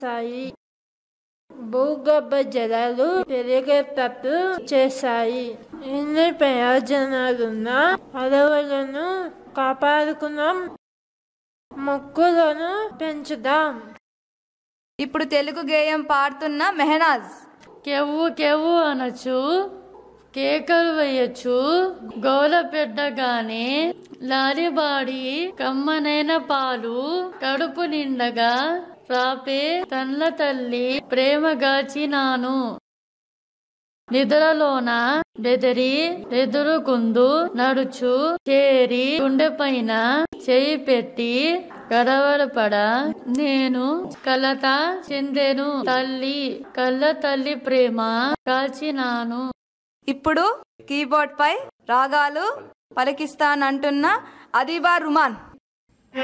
చేస్తాయి భూగర్భ జలాలు పెరిగేటట్టు చేస్తాయి ఎన్ని ప్రయోజనాలున్న అడవులను కాపాడుకున్నాం మొక్కలను పెంచుదాం ఇప్పుడు తెలుగు గేయం పాడుతున్న మెహనాజ్ కెవ్వు కెవ్వు అనొచ్చు కేకలు వేయచ్చు గోల పెట్టగానే లాలిబాడి కమ్మనైన పాలు కడుపు నిండగా రాపే తన్ల తల్లి ప్రేమగాచినాను నిద్రలోన బెదిరి ఎదురుకుందు నడుచు చేరి గుండెపైన చేయి పెట్టి గడవడపడ నేను కలత చెందెను తల్లి కళ్ళ తల్లి ప్రేమ కాచినాను ఇప్పుడు కీబోర్డ్ పై రాగాలు పలికిస్తానంటున్న అదీబా రుమాన్